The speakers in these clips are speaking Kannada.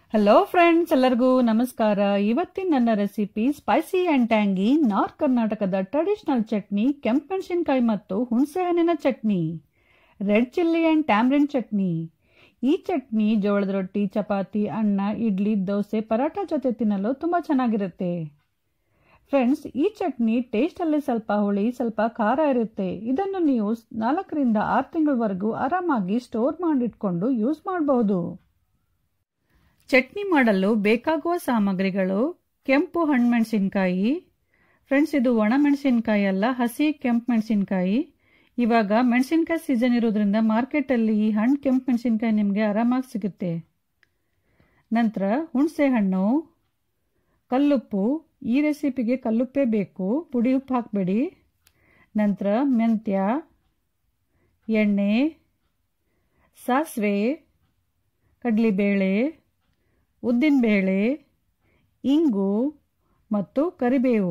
ಹಲೋ ಫ್ರೆಂಡ್ಸ್ ಎಲ್ಲರಿಗೂ ನಮಸ್ಕಾರ ಇವತ್ತಿನ ನನ್ನ recipe spicy and tangy north ಕರ್ನಾಟಕದ ಟ್ರೆಡಿಷನಲ್ ಚಟ್ನಿ ಕೆಂಪು ಮೆಣಸಿನಕಾಯಿ ಮತ್ತು ಹುಣಸೆಹಣ್ಣಿನ chutney red chilli and tamarind chutney ಈ ಚಟ್ನಿ ಜೋಳದ ರೊಟ್ಟಿ ಚಪಾತಿ ಅನ್ನ ಇಡ್ಲಿ ದೋಸೆ ಪರಾಟ ಜೊತೆ ತಿನ್ನಲು ತುಂಬ ಚೆನ್ನಾಗಿರುತ್ತೆ ಫ್ರೆಂಡ್ಸ್ ಈ ಚಟ್ನಿ ಟೇಸ್ಟಲ್ಲಿ ಸ್ವಲ್ಪ ಹುಳಿ ಸ್ವಲ್ಪ ಖಾರ ಇರುತ್ತೆ ಇದನ್ನು ನೀವು ನಾಲ್ಕರಿಂದ ಆರು ತಿಂಗಳವರೆಗೂ ಆರಾಮಾಗಿ ಸ್ಟೋರ್ ಮಾಡಿಟ್ಕೊಂಡು ಯೂಸ್ ಮಾಡಬಹುದು ಚಟ್ನಿ ಮಾಡಲು ಬೇಕಾಗುವ ಸಾಮಗ್ರಿಗಳು ಕೆಂಪು ಹಣ್ಣುಮೆಣಸಿನ್ಕಾಯಿ ಫ್ರೆಂಡ್ಸ್ ಇದು ಒಣ ಮೆಣಸಿನ್ಕಾಯಿ ಅಲ್ಲ ಹಸಿ ಕೆಂಪು ಮೆಣಸಿನ್ಕಾಯಿ ಇವಾಗ ಮೆಣಸಿನ್ಕಾಯಿ ಸೀಸನ್ ಇರೋದ್ರಿಂದ ಮಾರ್ಕೆಟಲ್ಲಿ ಈ ಹಣ್ಣು ಕೆಂಪು ಮೆಣಸಿನ್ಕಾಯಿ ನಿಮಗೆ ಆರಾಮಾಗಿ ಸಿಗುತ್ತೆ ನಂತರ ಹುಣಸೆ ಹಣ್ಣು ಕಲ್ಲುಪ್ಪು ಈ ರೆಸಿಪಿಗೆ ಕಲ್ಲುಪ್ಪೇ ಬೇಕು ಪುಡಿ ಉಪ್ಪು ಹಾಕಬೇಡಿ ನಂತರ ಮೆಂತ್ಯ ಎಣ್ಣೆ ಸಾಸಿವೆ ಕಡಲೆಬೇಳೆ ಉದ್ದಿನಬೇಳೆ ಇಂಗು ಮತ್ತು ಕರಿಬೇವು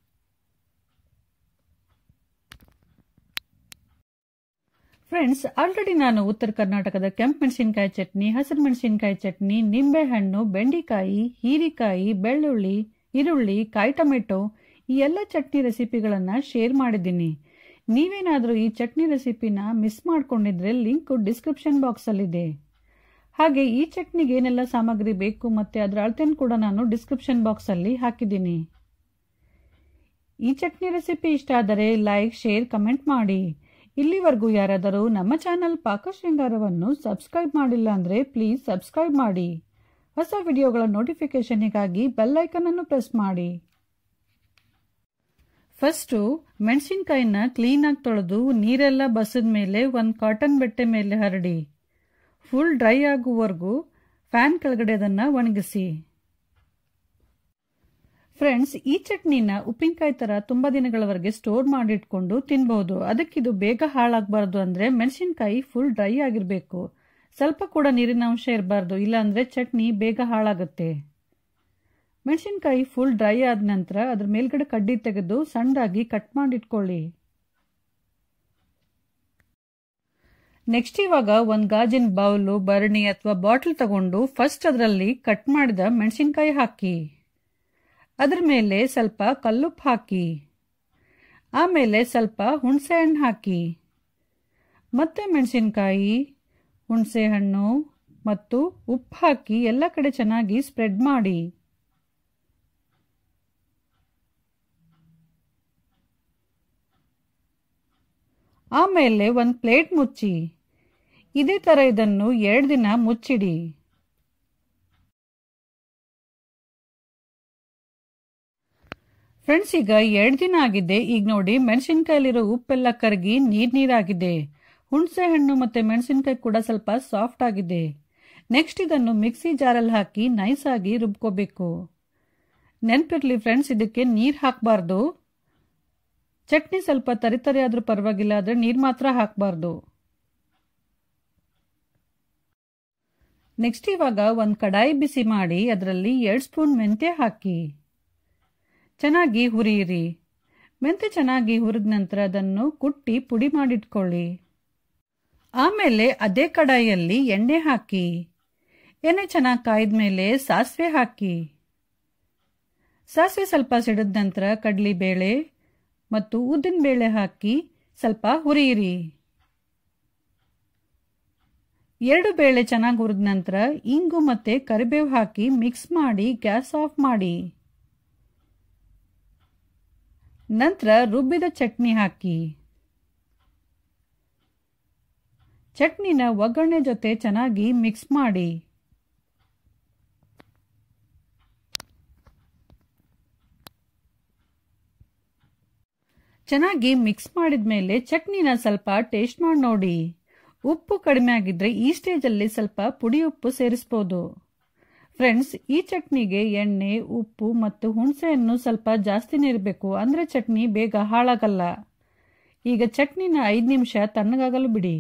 ಫ್ರೆಂಡ್ಸ್ ಆಲ್ರೆಡಿ ನಾನು ಉತ್ತರ ಕರ್ನಾಟಕದ ಕೆಂಪು ಮೆಣಸಿನಕಾಯಿ ಚಟ್ನಿ ಹಸಿರು ಮೆಣಸಿನಕಾಯಿ ಚಟ್ನಿ ನಿಂಬೆಹಣ್ಣು ಬೆಂಡಿಕಾಯಿ ಹೀರಿಕಾಯಿ ಬೆಳ್ಳುಳ್ಳಿ ಈರುಳ್ಳಿ ಕಾಯಿ ಟೊಮೆಟೊ ಈ ಎಲ್ಲ ಚಟ್ನಿ ರೆಸಿಪಿಗಳನ್ನು ಶೇರ್ ಮಾಡಿದ್ದೀನಿ ನೀವೇನಾದರೂ ಈ ಚಟ್ನಿ ರೆಸಿಪಿನ ಮಿಸ್ ಮಾಡ್ಕೊಂಡಿದ್ರೆ ಲಿಂಕ್ ಡಿಸ್ಕ್ರಿಪ್ಷನ್ ಬಾಕ್ಸಲ್ಲಿದೆ ಹಾಗೆ ಈ ಚಟ್ನಿಗೆ ಏನೆಲ್ಲ ಸಾಮಗ್ರಿ ಬೇಕು ಮತ್ತು ಅದರ ಅಳತೆಯನ್ನು ಕೂಡ ನಾನು ಡಿಸ್ಕ್ರಿಪ್ಷನ್ ಬಾಕ್ಸಲ್ಲಿ ಹಾಕಿದ್ದೀನಿ ಈ ಚಟ್ನಿ ರೆಸಿಪಿ ಇಷ್ಟ ಆದರೆ ಲೈಕ್ ಶೇರ್ ಕಮೆಂಟ್ ಮಾಡಿ ಇಲ್ಲಿವರೆಗೂ ಯಾರಾದರೂ ನಮ್ಮ ಚಾನಲ್ ಪಾಕ ಶೃಂಗಾರವನ್ನು ಸಬ್ಸ್ಕ್ರೈಬ್ ಮಾಡಿಲ್ಲ ಅಂದರೆ ಪ್ಲೀಸ್ ಸಬ್ಸ್ಕ್ರೈಬ್ ಮಾಡಿ ಹೊಸ ವಿಡಿಯೋಗಳ ನೋಟಿಫಿಕೇಷನ್ನಿಗಾಗಿ ಬೆಲ್ಲೈಕನ್ ಅನ್ನು ಪ್ರೆಸ್ ಮಾಡಿ ಫಸ್ಟು ಮೆಣಸಿನ್ಕಾಯಿನ ಕ್ಲೀನಾಗಿ ತೊಳೆದು ನೀರೆಲ್ಲ ಬಸದ ಮೇಲೆ ಒಂದು ಕಾಟನ್ ಬಟ್ಟೆ ಮೇಲೆ ಹರಡಿ ಫುಲ್ ಡ್ರೈ ಆಗುವವರೆಗೂ ಫ್ಯಾನ್ ಕೆಳಗಡೆ ಅದನ್ನು ಒಣಗಿಸಿ ಫ್ರೆಂಡ್ಸ್ ಈ ಚಟ್ನಿನ ಉಪ್ಪಿನಕಾಯಿ ತರ ತುಂಬಾ ದಿನಗಳವರೆಗೆ ಸ್ಟೋರ್ ಮಾಡಿಟ್ಕೊಂಡು ತಿನ್ಬಹುದು ಅದಕ್ಕಿದು ಬೇಗ ಹಾಳಾಗಬಾರ್ದು ಅಂದ್ರೆ ಮೆಣಸಿನಕಾಯಿ ಫುಲ್ ಡ್ರೈ ಆಗಿರಬೇಕು ಸ್ವಲ್ಪ ಕೂಡ ನೀರಿನ ಅಂಶ ಇರಬಾರ್ದು ಇಲ್ಲಾಂದ್ರೆ ಚಟ್ನಿ ಬೇಗ ಹಾಳಾಗುತ್ತೆ ಮೆಣಸಿನಕಾಯಿ ಫುಲ್ ಡ್ರೈ ಆದ ನಂತರ ಅದ್ರ ಮೇಲ್ಗಡೆ ಕಡ್ಡಿ ತೆಗೆದು ಸಣ್ಣದಾಗಿ ಕಟ್ ಮಾಡಿಟ್ಕೊಳ್ಳಿ ನೆಕ್ಸ್ಟ್ ಇವಾಗ ಒಂದು ಗಾಜಿನ ಬೌಲು ಭರಣಿ ಅಥವಾ ಬಾಟಲ್ ತಗೊಂಡು ಫಸ್ಟ್ ಅದರಲ್ಲಿ ಕಟ್ ಮಾಡಿದ ಮೆಣಸಿನಕಾಯಿ ಹಾಕಿ ಅದರ ಮೇಲೆ ಸ್ವಲ್ಪ ಕಲ್ಲುಪ್ಪು ಹಾಕಿ ಆಮೇಲೆ ಸ್ವಲ್ಪ ಹುಣಸೆ ಹಣ್ಣು ಹಾಕಿ ಮತ್ತೆ ಮೆಣಸಿನಕಾಯಿ ಹುಣಸೆ ಹಣ್ಣು ಮತ್ತು ಉಪ್ಪು ಹಾಕಿ ಎಲ್ಲ ಕಡೆ ಚೆನ್ನಾಗಿ ಸ್ಪ್ರೆಡ್ ಮಾಡಿ ಆಮೇಲೆ ಒಂದು ಪ್ಲೇಟ್ ಮುಚ್ಚಿ ಇದೇ ಥರ ಇದನ್ನು ಎರಡು ದಿನ ಮುಚ್ಚಿಡಿ ಫ್ರೆಂಡ್ಸ್ ಈಗ ಎರಡು ದಿನ ಆಗಿದೆ ಈಗ ನೋಡಿ ಮೆಣಸಿನ್ಕಾಯಲ್ಲಿರೋ ಉಪ್ಪೆಲ್ಲ ಕರಗಿ ನೀರ್ ನೀರಾಗಿದೆ ಹುಣಸೆ ಹಣ್ಣು ಮತ್ತೆ ಮೆಣಸಿನ್ಕಾಯಿ ಕೂಡ ಸ್ವಲ್ಪ ಸಾಫ್ಟ್ ಆಗಿದೆ ನೆಕ್ಸ್ಟ್ ಇದನ್ನು ಮಿಕ್ಸಿ ಜಾರಲ್ಲಿ ಹಾಕಿ ನೈಸ್ ಆಗಿ ರುಬ್ಕೋಬೇಕು ನೆನಪಿರ್ಲಿ ಫ್ರೆಂಡ್ಸ್ ಇದಕ್ಕೆ ನೀರು ಹಾಕಬಾರ್ದು ಚಟ್ನಿ ಸ್ವಲ್ಪ ತರಿತರಿ ಆದ್ರೂ ಪರವಾಗಿಲ್ಲ ಆದರೆ ನೀರು ಮಾತ್ರ ಹಾಕಬಾರ್ದು ನೆಕ್ಸ್ಟ್ ಇವಾಗ ಒಂದು ಕಡಾಯಿ ಬಿಸಿ ಮಾಡಿ ಅದರಲ್ಲಿ ಎರಡು ಸ್ಪೂನ್ ಮೆಂತ್ಯ ಹಾಕಿ ಚೆನ್ನಾಗಿ ಹುರಿಯಿರಿ ಮೆಂತ್ಯ ಚೆನ್ನಾಗಿ ಹುರಿದ ನಂತರ ಅದನ್ನು ಕುಟ್ಟಿ ಪುಡಿ ಮಾಡಿಟ್ಕೊಳ್ಳಿ ಆಮೇಲೆ ಅದೇ ಕಡಾಯಿಯಲ್ಲಿ ಎಣ್ಣೆ ಹಾಕಿ ಎಣ್ಣೆ ಚೆನ್ನಾಗಿ ಕಾಯ್ದ ಮೇಲೆ ಸಾಸಿವೆ ಹಾಕಿ ಸಾಸಿವೆ ಸ್ವಲ್ಪ ಸಿಡಿದ ನಂತರ ಕಡಲೆಬೇಳೆ ಮತ್ತು ಉದ್ದಿನಬೇಳೆ ಹಾಕಿ ಸ್ವಲ್ಪ ಹುರಿಯಿರಿ ಎರಡು ಬೇಳೆ ಚೆನ್ನಾಗಿ ಹುರಿದ ನಂತರ ಇಂಗು ಮತ್ತೆ ಕರಿಬೇವು ಹಾಕಿ ಮಿಕ್ಸ್ ಮಾಡಿ ಗ್ಯಾಸ್ ಆಫ್ ಮಾಡಿ ನಂತರ ರುಬ್ಬಿದ ಚಟ್ನಿ ಹಾಕಿ ಚಟ್ನಿನ ಒಗ್ಗರಣೆ ಜೊತೆ ಚೆನ್ನಾಗಿ ಮಿಕ್ಸ್ ಮಾಡಿ ಚೆನ್ನಾಗಿ ಮಿಕ್ಸ್ ಮಾಡಿದ ಮೇಲೆ ಚಟ್ನಿನ ಸ್ವಲ್ಪ ಟೇಸ್ಟ್ ಮಾಡಿ ನೋಡಿ ಉಪ್ಪು ಕಡಿಮೆ ಆಗಿದ್ರೆ ಈ ಸ್ಟೇಜಲ್ಲಿ ಸ್ವಲ್ಪ ಪುಡಿ ಉಪ್ಪು ಸೇರಿಸ್ಬೋದು ಫ್ರೆಂಡ್ಸ್ ಈ ಚಟ್ನಿಗೆ ಎಣ್ಣೆ ಉಪ್ಪು ಮತ್ತು ಹುಣಸೆಹಣ್ಣು ಸ್ವಲ್ಪ ಜಾಸ್ತಿನೇ ಇರಬೇಕು ಅಂದರೆ ಚಟ್ನಿ ಬೇಗ ಹಾಳಾಗಲ್ಲ ಈಗ ಚಟ್ನಿನ ಐದು ನಿಮಿಷ ತಣ್ಣಗಾಗಲು ಬಿಡಿ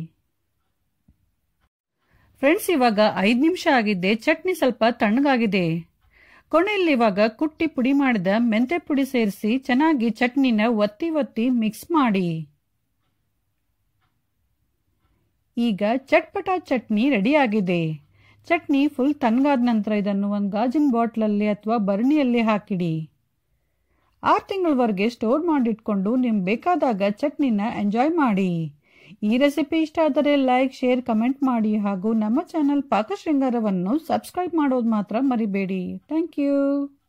ಫ್ರೆಂಡ್ಸ್ ಇವಾಗ ಐದು ನಿಮಿಷ ಆಗಿದೆ ಚಟ್ನಿ ಸ್ವಲ್ಪ ತಣ್ಣಗಾಗಿದೆ ಕೊನೆಯಲ್ಲಿ ಇವಾಗ ಕುಟ್ಟಿ ಪುಡಿ ಮಾಡಿದ ಮೆಂತೆ ಪುಡಿ ಸೇರಿಸಿ ಚೆನ್ನಾಗಿ ಚಟ್ನಿನ ಒತ್ತಿ ಒತ್ತಿ ಮಿಕ್ಸ್ ಮಾಡಿ ಈಗ ಚಟ್ಪಟ ಚಟ್ನಿ ರೆಡಿಯಾಗಿದೆ ಚಟ್ನಿ ಫುಲ್ ತಣ್ಣಗಾದ ನಂತರ ಇದನ್ನು ಒಂದು ಗಾಜಿನ ಬಾಟ್ಲಲ್ಲಿ ಅಥವಾ ಭರಣಿಯಲ್ಲಿ ಹಾಕಿಡಿ ಆರು ತಿಂಗಳವರೆಗೆ ಸ್ಟೋರ್ ಮಾಡಿಟ್ಕೊಂಡು ನಿಮ್ಗೆ ಬೇಕಾದಾಗ ಚಟ್ನಿನ ಎಂಜಾಯ್ ಮಾಡಿ ಈ ರೆಸಿಪಿ ಇಷ್ಟ ಆದರೆ ಲೈಕ್ ಶೇರ್ ಕಮೆಂಟ್ ಮಾಡಿ ಹಾಗೂ ನಮ್ಮ ಚಾನಲ್ ಪಾಕಶೃಂಗಾರವನ್ನು ಸಬ್ಸ್ಕ್ರೈಬ್ ಮಾಡೋದು ಮಾತ್ರ ಮರಿಬೇಡಿ ಥ್ಯಾಂಕ್ ಯು